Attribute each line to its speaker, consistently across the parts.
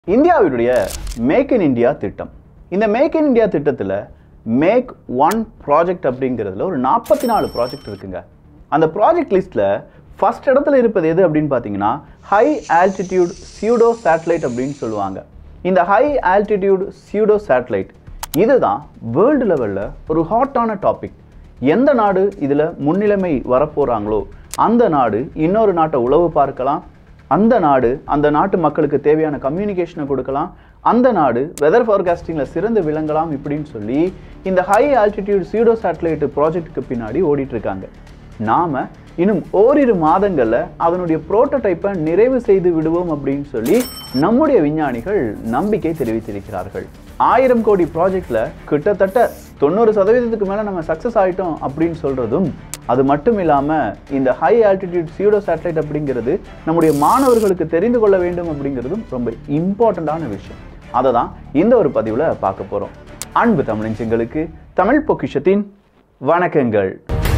Speaker 1: இந்தியாவினுடைய make in India திட்டம் இந்த மேக் இன் இந்தியா திட்டத்தில் மேக் ஒன் ப்ராஜெக்ட் அப்படிங்கிறதுல ஒரு நாற்பத்தி நாலு ப்ராஜெக்ட் இருக்குங்க அந்த ப்ராஜெக்ட் லிஸ்ட்டில் ஃபர்ஸ்ட் இடத்துல இருப்பது எது அப்படின்னு பார்த்தீங்கன்னா ஹை ஆல்டிடியூட் சியூடோ சேட்டலைட் அப்படின்னு சொல்லுவாங்க இந்த ஹை ஆல்டிடியூட் சியூடோ சேட்டலைட் இதுதான் வேர்ல்டு லெவலில் ஒரு ஹாட்டான டாபிக் எந்த நாடு இதில் முன்னிலைமை வரப்போகிறாங்களோ அந்த நாடு இன்னொரு நாட்டை உளவு பார்க்கலாம் அந்த நாடு அந்த நாட்டு மக்களுக்கு தேவையான கம்யூனிகேஷனை கொடுக்கலாம் அந்த நாடு வெதர் ஃபார்காஸ்டிங்கில் சிறந்து விளங்கலாம் இப்படின்னு சொல்லி இந்த ஹை ஆல்டிடியூட் சீடோ சேட்டலைட் ப்ராஜெக்ட்டுக்கு பின்னாடி ஓடிட்டு இருக்காங்க நாம இன்னும் ஓரிரு மாதங்களில் அதனுடைய புரோட்டோடைப்பை நிறைவு செய்து விடுவோம் அப்படின்னு சொல்லி நம்முடைய விஞ்ஞானிகள் நம்பிக்கை தெரிவித்திருக்கிறார்கள் ஆயிரம் கோடி ப்ராஜெக்ட்ல கிட்டத்தட்ட தொண்ணூறு சதவீதத்துக்கு மேலே நம்ம சக்ஸஸ் ஆயிட்டோம் அப்படின்னு சொல்றதும் அது மட்டும் இல்லாமல் இந்த ஹை ஆல்டிடியூட் சியூடோ சேட்டலைட் அப்படிங்கிறது நம்முடைய மாணவர்களுக்கு தெரிந்து கொள்ள வேண்டும் அப்படிங்கிறதும் ரொம்ப இம்பார்ட்டண்ட்டான விஷயம் அதை தான் இந்த ஒரு பதிவில் பார்க்க போகிறோம் அன்பு தமிழஞ்சங்களுக்கு தமிழ் பொக்கிஷத்தின் வணக்கங்கள்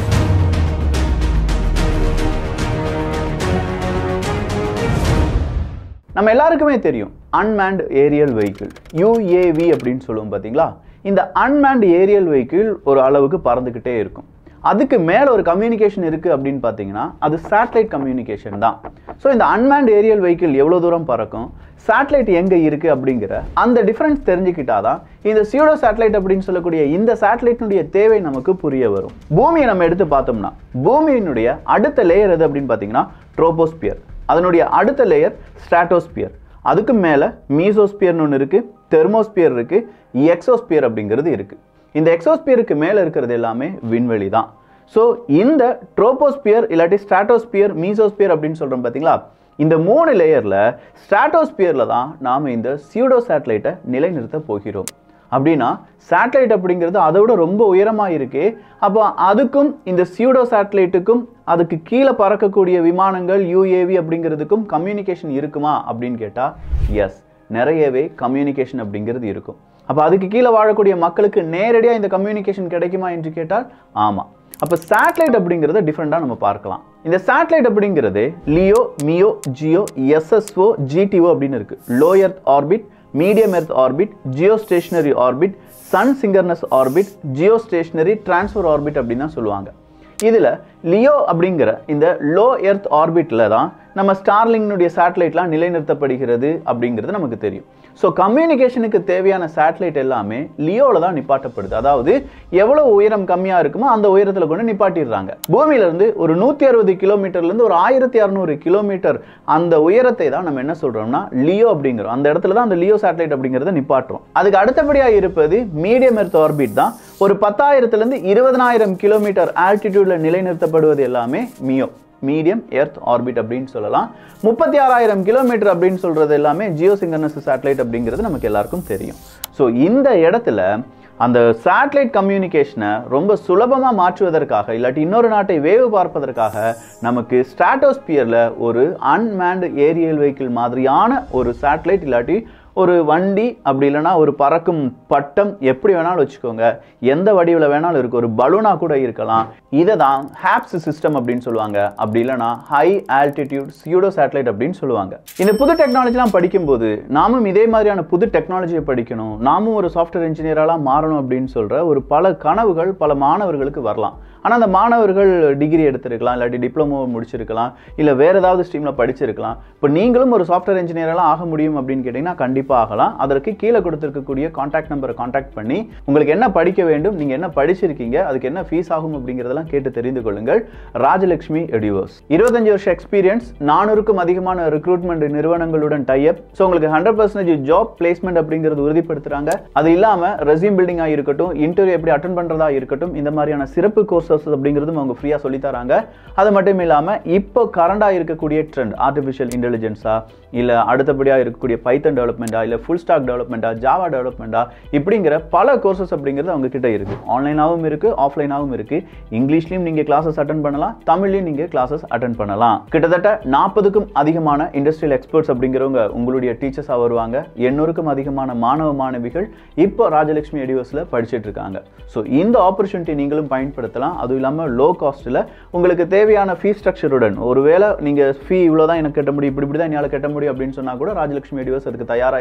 Speaker 1: நம்ம எல்லாருக்குமே தெரியும் அன்மேண்ட் ஏரியல் வெஹிக்கிள் யூஏவி அப்படின்னு சொல்லுவோம் பார்த்தீங்களா இந்த அன்மேண்ட் ஏரியல் வெஹிக்கிள் ஒரு அளவுக்கு பறந்துக்கிட்டே இருக்கும் அதுக்கு மேலே ஒரு கம்யூனிகேஷன் இருக்குது அப்படின்னு பார்த்தீங்கன்னா அது சேட்டலைட் கம்யூனிகேஷன் தான் ஸோ இந்த அன்மேண்ட் ஏரியல் வெஹிக்கிள் எவ்வளோ தூரம் பறக்கும் சேட்டலைட் எங்கே இருக்குது அப்படிங்கிற அந்த டிஃப்ரென்ஸ் தெரிஞ்சுக்கிட்டாதான் இந்த சியூடோ சேட்டலைட் அப்படின்னு சொல்லக்கூடிய இந்த சேட்டலைட்டினுடைய தேவை நமக்கு புரிய வரும் பூமியை நம்ம எடுத்து பார்த்தோம்னா பூமியினுடைய அடுத்த லேயர் எது அப்படின்னு பார்த்தீங்கன்னா ட்ரோபோஸ்பியர் அதனுடைய அடுத்த லேயர் ஸ்ட்ராட்டோஸ்பியர் அதுக்கு மேலே மீசோஸ்பியர்னு ஒன்று இருக்குது தெர்மோஸ்பியர் இருக்குது எக்ஸோஸ்பியர் அப்படிங்கிறது இருக்குது இந்த எக்ஸோஸ்பியருக்கு மேலே இருக்கிறது எல்லாமே விண்வெளி தான் ஸோ இந்த ட்ரோபோஸ்பியர் இல்லாட்டி ஸ்ட்ராட்டோஸ்பியர் மீசோஸ்பியர் அப்படின்னு சொல்கிறோம் பார்த்தீங்களா இந்த மூணு லேயரில் ஸ்ட்ராட்டோஸ்பியரில் தான் நாம் இந்த சியூடோ சேட்டலைட்டை நிலைநிறுத்த போகிறோம் அப்படின்னா சேட்டலைட் அப்படிங்கிறது அதை விட ரொம்ப உயரமாக இருக்கு அப்போ அதுக்கும் இந்த சியூடோ சேட்டலைட்டுக்கும் அதுக்கு கீழே பறக்கக்கூடிய விமானங்கள் யூஏவி அப்படிங்கிறதுக்கும் கம்யூனிகேஷன் இருக்குமா அப்படின்னு கேட்டால் எஸ் நிறையவே கம்யூனிகேஷன் அப்படிங்கிறது இருக்கும் அப்போ அதுக்கு கீழே வாழக்கூடிய மக்களுக்கு நேரடியாக இந்த கம்யூனிகேஷன் கிடைக்குமா என்று கேட்டால் ஆமாம் அப்போ சேட்டலைட் அப்படிங்கிறத டிஃப்ரெண்ட்டாக நம்ம பார்க்கலாம் இந்த சேட்டலைட் அப்படிங்கிறது LEO MEO GEO SSO GTO அப்படின்னு இருக்கு low earth orbit medium earth orbit geostationary orbit sun synchronous orbit geostationary transfer orbit அப்படின்னு தான் சொல்லுவாங்க இதில் லியோ அப்படிங்கிற இந்த லோ எர்த் ஆர்பிட்டில் தான் நம்ம ஸ்டார்லிங்னுடைய சேட்டலைட்லாம் நிலைநிறுத்தப்படுகிறது அப்படிங்கிறது நமக்கு தெரியும் ஸோ கம்யூனிகேஷனுக்கு தேவையான சேட்டலைட் எல்லாமே லியோவில் தான் நிப்பாட்டப்படுது அதாவது எவ்வளோ உயரம் கம்மியாக இருக்குமோ அந்த உயரத்தில் கொண்டு நிப்பாட்டிடுறாங்க பூமியிலேருந்து ஒரு நூற்றி அறுபது கிலோமீட்டர்லேருந்து ஒரு ஆயிரத்தி அறநூறு கிலோமீட்டர் அந்த உயரத்தை தான் நம்ம என்ன சொல்கிறோம்னா லியோ அப்படிங்கிறோம் அந்த இடத்துல தான் அந்த லியோ சேட்டலைட் அப்படிங்கிறத நிப்பாட்டுறோம் அதுக்கு அடுத்தபடியாக இருப்பது மீடியம் எர்த் ஆர்பிட் தான் ஒரு பத்தாயிரத்துலேருந்து இருபதனாயிரம் கிலோமீட்டர் ஆல்டிடியூடில் நிலைநிறுத்தப்படுவது எல்லாமே மியோ மீடியம் எர்த் ஆர்பிட் அப்படின்னு சொல்லலாம் முப்பத்தி ஆறாயிரம் கிலோமீட்டர் அப்படின்னு சொல்றது எல்லாமே ஜியோ சிங்கர்னஸ் சேட்டலைட் அப்படிங்கிறது நமக்கு எல்லாருக்கும் தெரியும் ஸோ இந்த இடத்துல அந்த சேட்டலைட் கம்யூனிகேஷனை ரொம்ப சுலபமாக மாற்றுவதற்காக இல்லாட்டி இன்னொரு நாட்டை வேவு பார்ப்பதற்காக நமக்கு ஸ்ட்ராட்டோஸ்பியரில் ஒரு அன்மேண்ட் ஏரியல் வெஹிக்கிள் மாதிரியான ஒரு சேட்டலைட் இல்லாட்டி ஒரு வண்டி அப்படி இல்லைனா ஒரு பறக்கும் பட்டம் எப்படி வேணாலும் வச்சுக்கோங்க எந்த வடிவில் வேணாலும் இருக்கு ஒரு பலூனாக கூட இருக்கலாம் இதை தான் ஹேப்ஸ் சிஸ்டம் அப்படின்னு சொல்லுவாங்க அப்படி இல்லைனா ஹை ஆல்டிடியூட் சியூடோ சேட்டலைட் அப்படின்னு சொல்லுவாங்க இந்த புது டெக்னாலஜிலாம் படிக்கும்போது நாமும் இதே மாதிரியான புது டெக்னாலஜியை படிக்கணும் நாமும் ஒரு சாஃப்ட்வேர் இன்ஜினியராலாம் மாறணும் அப்படின்னு சொல்கிற ஒரு பல கனவுகள் பல மாணவர்களுக்கு வரலாம் ஆனால் அந்த மாணவர்கள் டிகிரி எடுத்திருக்கலாம் இல்லாட்டி டிப்ளமோ முடிச்சிருக்கலாம் இல்லை வேறு ஏதாவது ஸ்ட்ரீமில் படிச்சிருக்கலாம் இப்போ நீங்களும் ஒரு சாஃப்ட்வேர் இன்ஜினியரெல்லாம் ஆக முடியும் அப்படின்னு கேட்டிங்கன்னா கண்டிப்பாக ஆகலாம் அதற்கு கீழே கொடுத்துருக்கக்கூடிய காண்டாக்ட் நம்பரை காண்டாக்ட் பண்ணி உங்களுக்கு என்ன படிக்க வேண்டும் நீங்கள் என்ன படிச்சிருக்கீங்க அதுக்கு என்ன ஃபீஸ் ஆகும் அப்படிங்கிறதெல்லாம் கேட்டு தெரிந்து கொள்ளுங்கள் ராஜலட்சுமி எடிவர்ஸ் இருபத்தஞ்சு வருஷம் எக்ஸ்பீரியன்ஸ் நானூறுக்கும் அதிகமான ரெக்ரூட்மெண்ட் நிறுவனங்களுடன் டைப் ஸோ உங்களுக்கு ஹண்ட்ரட் பர்சன்டேஜ் ஜாப் பிளேஸ்மெண்ட் அப்படிங்கிறது உறுதிப்படுத்துறாங்க அது இல்லாமல் ரெசியூம் பில்டிங்காக இருக்கட்டும் இன்டர்வியூ எப்படி அட்டன் பண்ணுறதா இருக்கட்டும் இந்த மாதிரியான சிறப்பு கோர்சஸ் அப்படிங்கிறதும் அவங்க ஃப்ரீயாக சொல்லி தராங்க அது மட்டும் இல்லாமல் இப்போ கரண்டாக இருக்கக்கூடிய ட்ரெண்ட் ஆர்டிஃபிஷியல் இன்டெலிஜென்ஸா இல்லை அடுத்தபடியாக இருக்கக்கூடிய பைத்தன் டெவலப்மெண்ட்டா இல்லை ஃபுல் ஸ்டாக் டெவலப்மெண்ட்டா ஜாவா டெவலப்மெண்ட்டா இப்படிங்கிற பல கோர்சஸ் அப்படிங்கிறது அவங்க கிட்ட இருக்கு ஆன்லைனாகவும் இருக்கு ஆஃப்லைனாகவும் இருக்கு இங்கிலீஷ்லையும் நீங்கள் கிளாஸஸ் அட்டன் பண்ணலாம் தமிழ்லையும் நீங்கள் கிளாஸஸ் அட்டன் பண்ணலாம் கிட்டத்தட்ட நாற்பதுக்கும் அதிகமான இண்டஸ்ட்ரியல் எக்ஸ்பர்ட்ஸ் அப்படிங்கிறவங்க உங்களுடைய டீச்சர்ஸாக வருவாங்க எண்ணூறுக்கும் அதிகமான மாணவ மாணவிகள் இப்போ ராஜலட்சுமி எடிவர்ஸில் படிச்சுட்டு இருக்காங்க ஸோ இந்த ஆப்பர்ச்சுனிட்டி நீங்களும் பயன்படுத்தலாம் அதுவும் இல்லாமல் லோ காஸ்ட்டில் உங்களுக்கு தேவையான ஃபீஸ் ஸ்ட்ரக்சருடன் ஒருவேளை நீங்கள் ஃபீ இவ்வளோ தான் எனக்கு கட்ட முடியும் இப்படி இப்படி தான் என்னால் கட்ட முடியும் அப்படின்னு சொன்னால் கூட ராஜலட்சுமி எடிவர்ஸ் அதுக்கு தயாராக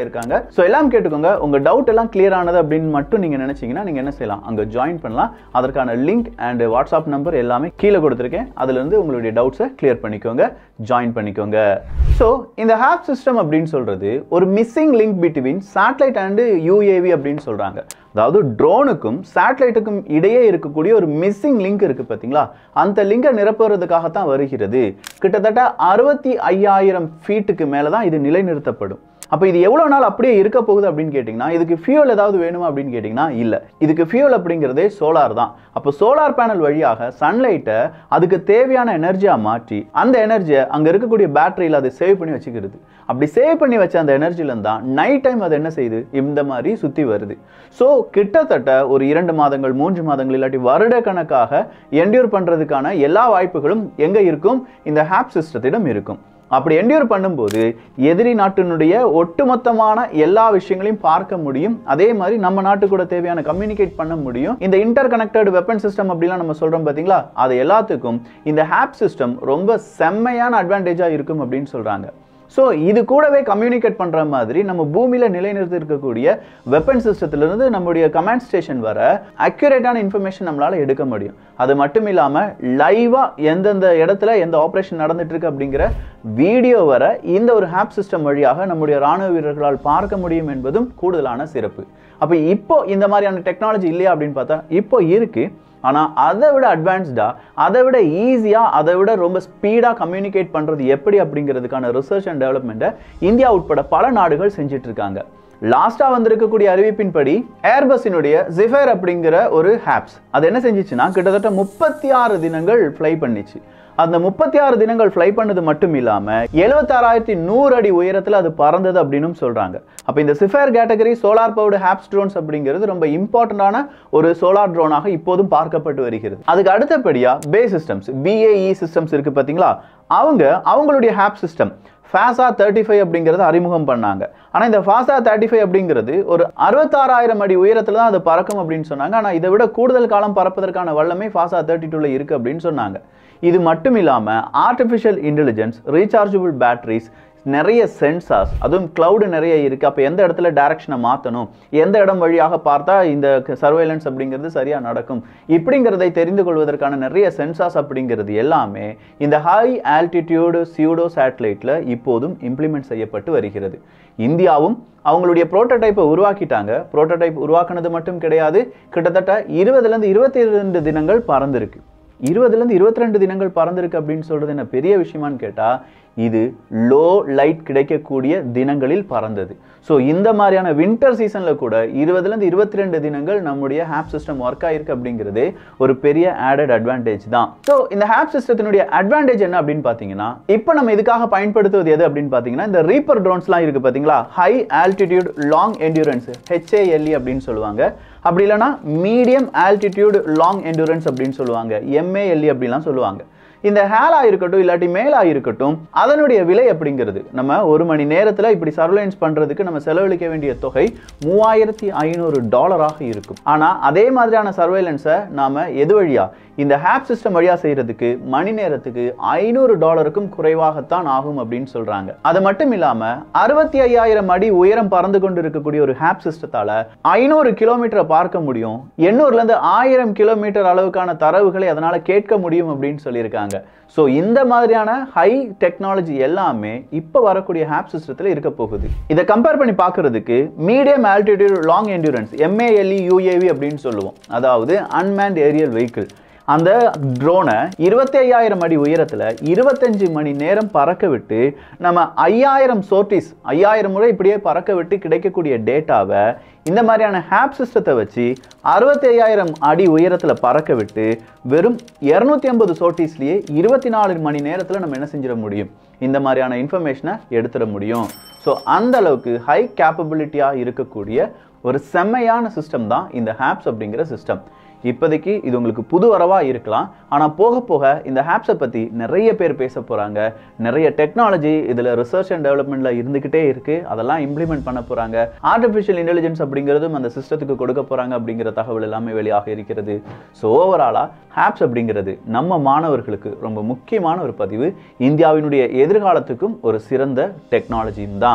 Speaker 1: ஆயிருக்காங்க ஸோ எல்லாம் கேட்டுக்கோங்க உங்க டவுட் எல்லாம் கிளியர் ஆனது அப்படின்னு மட்டும் நீங்க நினைச்சீங்கன்னா நீங்க என்ன செய்யலாம் அங்க ஜாயின் பண்ணலாம் அதற்கான லிங்க் அண்ட் வாட்ஸ்அப் நம்பர் எல்லாமே கீழே கொடுத்துருக்கேன் அதுல இருந்து உங்களுடைய டவுட்ஸை கிளியர் பண்ணிக்கோங்க ஜாயின் பண்ணிக்கோங்க ஸோ இந்த ஹேப் சிஸ்டம் அப்படின்னு சொல்றது ஒரு missing link between satellite and UAV அப்படின்னு சொல்றாங்க அதாவது ட்ரோனுக்கும் சேட்டலைட்டுக்கும் இடையே இருக்கக்கூடிய ஒரு மிஸ்ஸிங் லிங்க் இருக்கு பார்த்தீங்களா அந்த லிங்கை நிரப்புறதுக்காகத்தான் வருகிறது கிட்டத்தட்ட அறுபத்தி ஐயாயிரம் ஃபீட்டுக்கு மேலே தான் இது நிலைநிறுத்தப்படும் அப்போ இது எவ்வளோ நாள் அப்படியே இருக்க போகுது அப்படின்னு கேட்டிங்கன்னா இதுக்கு ஃபியூல் ஏதாவது வேணுமா அப்படின்னு கேட்டிங்கன்னா இல்லை இதுக்கு ஃபியூல் அப்படிங்கிறதே சோலார் தான் அப்போ சோலார் பேனல் வழியாக சன்லைட்டை அதுக்கு தேவையான எனர்ஜியாக மாற்றி அந்த எனர்ஜியை அங்கே இருக்கக்கூடிய பேட்டரியில் அதை சேவ் பண்ணி வச்சுக்கிறது அப்படி சேவ் பண்ணி வச்ச அந்த எனர்ஜிலேருந்து தான் நைட் டைம் அது என்ன செய்யுது இந்த மாதிரி சுற்றி வருது ஸோ கிட்டத்தட்ட ஒரு இரண்டு மாதங்கள் மூன்று மாதங்கள் இல்லாட்டி வருட கணக்காக என்டியூர் பண்ணுறதுக்கான எல்லா வாய்ப்புகளும் எங்கே இருக்கும் இந்த ஹேப் சிஸ்டத்திடம் இருக்கும் அப்படி என்டியூர் பண்ணும்போது எதிரி நாட்டினுடைய ஒட்டுமொத்தமான எல்லா விஷயங்களையும் பார்க்க முடியும் அதே மாதிரி நம்ம நாட்டு கூட தேவையான கம்யூனிகேட் பண்ண முடியும் இந்த இன்டர் கனெக்டட் வெப்பன் சிஸ்டம் அப்படிலாம் நம்ம சொல்றோம் பாத்தீங்களா அது எல்லாத்துக்கும் இந்த ஹேப் சிஸ்டம் ரொம்ப செம்மையான அட்வான்டேஜா இருக்கும் அப்படின்னு சொல்றாங்க ஸோ இது கூடவே கம்யூனிகேட் பண்ணுற மாதிரி நம்ம பூமியில் நிலைநிறுத்தி இருக்கக்கூடிய வெப்பன் சிஸ்டத்திலிருந்து நம்முடைய கமாண்ட் ஸ்டேஷன் வர அக்யூரேட்டான இன்ஃபர்மேஷன் நம்மளால் எடுக்க முடியும் அது மட்டும் இல்லாமல் லைவாக எந்தெந்த இடத்துல எந்த ஆப்ரேஷன் நடந்துட்டு இருக்கு அப்படிங்கிற வீடியோ வர இந்த ஒரு ஹேப் சிஸ்டம் வழியாக நம்முடைய ராணுவ வீரர்களால் பார்க்க முடியும் என்பதும் கூடுதலான சிறப்பு அப்போ இப்போ இந்த மாதிரியான டெக்னாலஜி இல்லையா அப்படின்னு பார்த்தா இப்போ இருக்கு ஆனால் அதை விட அட்வான்ஸ்டாக அதை விட ஈஸியாக அதை விட ரொம்ப ஸ்பீடாக கம்யூனிகேட் பண்ணுறது எப்படி அப்படிங்கிறதுக்கான ரிசர்ச் அண்ட் டெவலப்மெண்ட்டை இந்தியா உட்பட பல நாடுகள் செஞ்சுட்டு இருக்காங்க லாஸ்ட்டாக வந்திருக்கக்கூடிய அறிவிப்பின்படி ஏர்பஸினுடைய ஜிஃபேர் அப்படிங்கிற ஒரு ஹேப்ஸ் அது என்ன செஞ்சிச்சுன்னா கிட்டத்தட்ட முப்பத்தி ஆறு தினங்கள் ஃப்ளை பண்ணிச்சு அந்த முப்பத்தி ஆறு தினங்கள் ஃப்ளை பண்ணது மட்டும் இல்லாமல் எழுபத்தாறாயிரத்தி நூறு அடி உயரத்தில் அது பறந்தது அப்படின்னு சொல்கிறாங்க அப்போ இந்த சிஃபேர் category solar powered HAPS drones அப்படிங்கிறது ரொம்ப இம்பார்ட்டண்டான ஒரு சோலார் ட்ரோனாக இப்போதும் பார்க்கப்பட்டு வருகிறது அதுக்கு அடுத்தபடியாக பே சிஸ்டம்ஸ் பிஏஇ சிஸ்டம்ஸ் இருக்குது பார்த்தீங்களா அவங்க அவங்களுடைய HAP system PHASA thirty five அப்படிங்கிறத அறிமுகம் பண்ணாங்க ஆனால் இந்த ஃபாசா தேர்ட்டி ஃபைவ் அப்படிங்கிறது ஒரு அறுபத்தாறாயிரம் அடி உயரத்தில் தான் அது பறக்கும் அப்படின்னு சொன்னாங்க ஆனால் இதை விட கூடுதல் காலம் பறப்பதற்கான வல்லமை ஃபாசா தேர்ட்டி டூவில் இருக்குது அப்படின்னு சொன்னாங்க இது மட்டும் இல்லாமல் ஆர்டிஃபிஷியல் இன்டெலிஜென்ஸ் ரீசார்ஜபிள் பேட்டரிஸ் நிறைய சென்சார்ஸ் அதுவும் கிளவுடு நிறைய இருக்குது அப்போ எந்த இடத்துல டைரக்ஷனை மாற்றணும் எந்த இடம் வழியாக பார்த்தா இந்த சர்வைலன்ஸ் அப்படிங்கிறது சரியாக நடக்கும் இப்படிங்கிறதை தெரிந்து கொள்வதற்கான நிறைய சென்சார்ஸ் அப்படிங்கிறது எல்லாமே இந்த ஹை ஆல்டிடியூடு சியூடோ சேட்டலைட்டில் இப்போதும் இம்ப்ளிமெண்ட் செய்யப்பட்டு வருகிறது இந்தியாவும் அவங்களுடைய ப்ரோட்டோடைப்பை உருவாக்கிட்டாங்க ப்ரோட்டோடைப் உருவாக்குனது மட்டும் கிடையாது கிட்டத்தட்ட இருபதுலேருந்து இருபத்தி ரெண்டு தினங்கள் பறந்துருக்கு இருபதுலேருந்து இருபத்தி ரெண்டு தினங்கள் பறந்துருக்கு அப்படின்னு சொல்றது என்ன பெரிய விஷயமான்னு கேட்டால் இது லோ லைட் கிடைக்கக்கூடிய தினங்களில் பறந்தது ஸோ இந்த மாதிரியான வின்டர் சீசனில் கூட இருபதுலேருந்து இருபத்தி ரெண்டு தினங்கள் நம்முடைய ஹேப் சிஸ்டம் ஒர்க் ஆயிருக்கு அப்படிங்கிறது ஒரு பெரிய ஆடட் அட்வான்டேஜ் தான் ஸோ இந்த ஹேப் சிஸ்டத்தினுடைய அட்வான்டேஜ் என்ன அப்படின்னு பார்த்தீங்கன்னா இப்போ நம்ம இதுக்காக பயன்படுத்துவது எது அப்படின்னு பார்த்தீங்கன்னா இந்த ரீப்பர் ட்ரோன்ஸ்லாம் இருக்குது பார்த்தீங்களா high altitude long endurance HALE அப்படின்னு சொல்லுவாங்க அப்படி இல்லைன்னா மீடியம் ஆல்டிடியூட் லாங் என்டூரன்ஸ் அப்படின்னு சொல்லுவாங்க எம்ஏஎல்இ அப்படிலாம் சொல்லுவாங்க இந்த ஹேலா இருக்கட்டும் இல்லாட்டி மேலா இருக்கட்டும் அதனுடைய விலை அப்படிங்கிறது நம்ம ஒரு மணி நேரத்தில் இப்படி சர்வலைன்ஸ் பண்ணுறதுக்கு நம்ம செலவழிக்க வேண்டிய தொகை மூவாயிரத்தி ஐநூறு டாலராக இருக்கும் ஆனால் அதே மாதிரியான சர்வைலன்ஸை நாம் எது வழியா இந்த ஹேப் சிஸ்டம் வழியாக செய்கிறதுக்கு மணி நேரத்துக்கு ஐநூறு டாலருக்கும் குறைவாகத்தான் ஆகும் அப்படின்னு சொல்கிறாங்க அது மட்டும் இல்லாமல் அறுபத்தி ஐயாயிரம் அடி உயரம் பறந்து கொண்டு இருக்கக்கூடிய ஒரு ஹேப் சிஸ்டத்தால் ஐநூறு கிலோமீட்டரை பார்க்க முடியும் எண்ணூர்லேருந்து ஆயிரம் கிலோமீட்டர் அளவுக்கான தரவுகளை அதனால் கேட்க முடியும் அப்படின்னு சொல்லியிருக்காங்க ஸோ இந்த மாதிரியான ஹை டெக்னாலஜி எல்லாமே இப்போ வரக்கூடிய ஹேப் சிஸ்டத்தில் இருக்க போகுது இதை கம்பேர் பண்ணி பார்க்கறதுக்கு medium altitude long endurance MALE UAV அப்படின்னு சொல்லுவோம் அதாவது அன்மேண்ட் ஏரியல் வெஹிக்கிள் அந்த ட்ரோனை இருபத்தி ஐயாயிரம் அடி உயரத்தில் இருபத்தஞ்சு மணி நேரம் பறக்க விட்டு நம்ம ஐயாயிரம் சோர்டிஸ் ஐயாயிரம் முறை இப்படியே பறக்க விட்டு கிடைக்கக்கூடிய டேட்டாவை இந்த மாதிரியான ஹேப் சிஸ்டத்தை வச்சு அறுபத்தி ஐயாயிரம் அடி உயரத்தில் பறக்க விட்டு வெறும் இரநூத்தி ஐம்பது சோர்டிஸ்லேயே இருபத்தி நாலு மணி நேரத்தில் நம்ம என்ன செஞ்சிட முடியும் இந்த மாதிரியான இன்ஃபர்மேஷனை எடுத்துட முடியும் ஸோ அந்த அளவுக்கு ஹை கேப்பபிலிட்டியாக இருக்கக்கூடிய ஒரு செம்மையான சிஸ்டம் தான் இந்த ஹேப்ஸ் அப்படிங்கிற சிஸ்டம் இப்போதைக்கு இது உங்களுக்கு புது வரவாக இருக்கலாம் ஆனால் போக போக இந்த ஹேப்ஸை பற்றி நிறைய பேர் பேச போகிறாங்க நிறைய டெக்னாலஜி இதில் ரிசர்ச் அண்ட் டெவலப்மெண்ட்டில் இருந்துக்கிட்டே இருக்குது அதெல்லாம் இம்ப்ளிமெண்ட் பண்ண போகிறாங்க ஆர்டிஃபிஷியல் இன்டெலிஜென்ஸ் அப்படிங்கிறதும் அந்த சிஸ்டத்துக்கு கொடுக்க போகிறாங்க அப்படிங்கிற தகவல் எல்லாமே வெளியாக இருக்கிறது ஸோ ஓவராலாக ஹேப்ஸ் அப்படிங்கிறது நம்ம மாணவர்களுக்கு ரொம்ப முக்கியமான ஒரு பதிவு இந்தியாவினுடைய எதிர்காலத்துக்கும் ஒரு சிறந்த டெக்னாலஜியும் தான்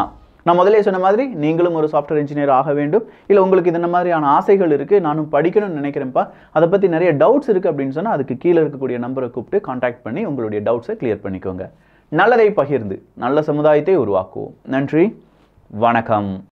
Speaker 1: நான் முதலே சொன்ன மாதிரி நீங்களும் ஒரு சாஃப்ட்வேர் இன்ஜினியர் ஆக வேண்டும் இல்லை உங்களுக்கு இந்த மாதிரியான ஆசைகள் இருக்குது நானும் படிக்கணும்னு நினைக்கிறேன்ப்பா அதை பற்றி நிறைய டவுட்ஸ் இருக்குது அப்படின்னு சொன்னால் அதுக்கு கீழே இருக்கக்கூடிய நம்பரை கூப்பிட்டு காண்டாக்ட் பண்ணி உங்களுடைய டவுட்ஸை கிளியர் பண்ணிக்கோங்க நல்லதை பகிர்ந்து நல்ல சமுதாயத்தை உருவாக்குவோம் நன்றி வணக்கம்